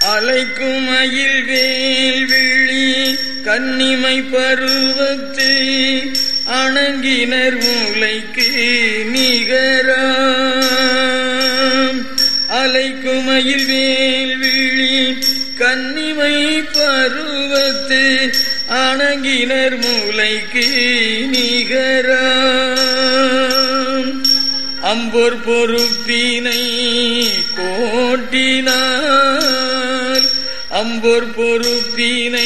அலைக்கும் அயில் வேல் விழி கன்னிமை பருவத்து அணங்கினர் மூளைக்கு நிகராம் அலைக்கும் அயில் வேல் விழி கன்னிமை பருவத்து அணங்கினர் மூளைக்கு நிகராம் அம்பொர் பொறுப்பினை கோட்டினார் அம்பொர் பொறுப்பினை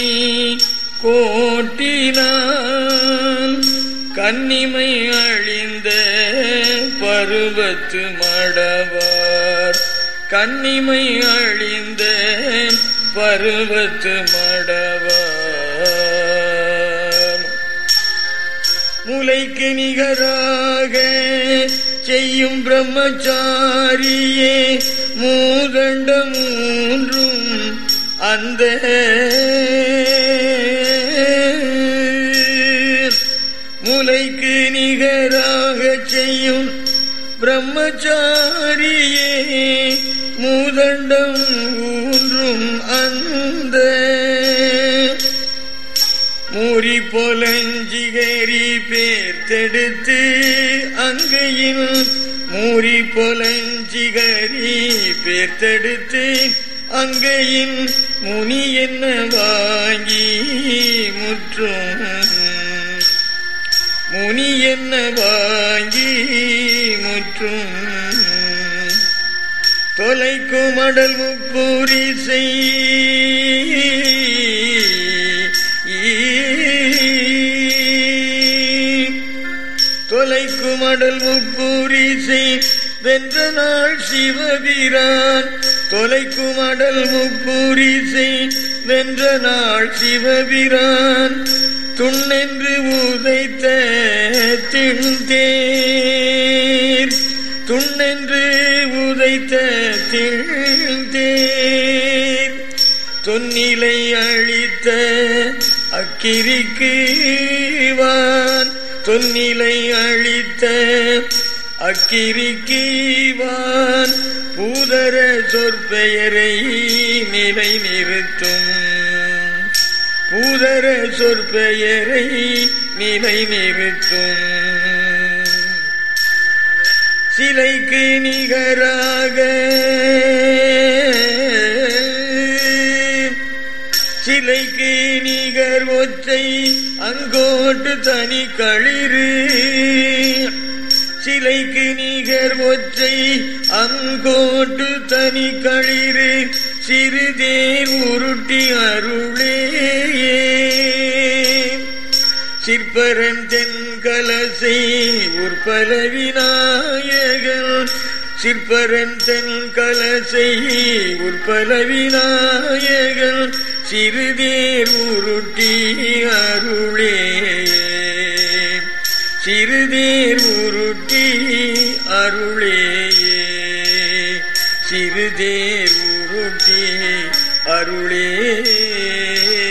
கோட்டினான் கன்னிமை அழிந்த பருவத்து மடவார் கன்னிமை அழிந்த பருவத்து மடவார் முலைக்கு நிகராக செய்யும் பிரம்மச்சாரியே மூதண்ட மூன்றும் அந்த முலைக்கு நிகராக செய்யும் பிரம்மச்சாரியே மூதண்டம் ஊன்றும் அந்த மூரி பொலஞ்சிகரி பேர்த்தெடுத்து அங்கையில் மூரி பொலஞ்சிகரி பேர்த்தெடுத்து அங்கையின் முனி என்ன வாங்கி முற்றும் முனி என்ன வாங்கி முற்றும் தொலைக்கும் அடல் முப்பூரி தொலைக்கும் அடல் முப்பூரிசை வென்ற நாள் சிவபிரான் தொலைக்கும் அடல் முப்பூரிசை வென்ற நாள் சிவபிரான் துண்ணென்று உதைத்த திழ்ந்தேர் துண்ணென்று உதைத்த திழ்ந்தேர் தொன்னிலை அழித்த அக்கிரிக்கு வான் தொன்னிலை அழித்த அக்கிரிக்கீவான் பூதர சொற்பெயரை நிலை நிறுத்தும் பூதர சொற்பெயரை நிலை நிறுத்தும் சிலைக்கு நிகராக சிலைக்கு நிகர் ஒற்றை அங்கோட்டு தனி களிறு சிலைக்கு நிகர் ஒற்றை அங்கோட்டு தனி களிறு சிறுதேர் உருட்டி அருளேயே சிற்பரன் தென்கலசை உற்பல விநாயகன் சிற்பரன் தென்கலசை உற்பல விநாயகன் சிறுதேர் உருட்டி அருளே சிறுதேர் உருட்டி அருளே சிறுதேர் உருட்டி அருளே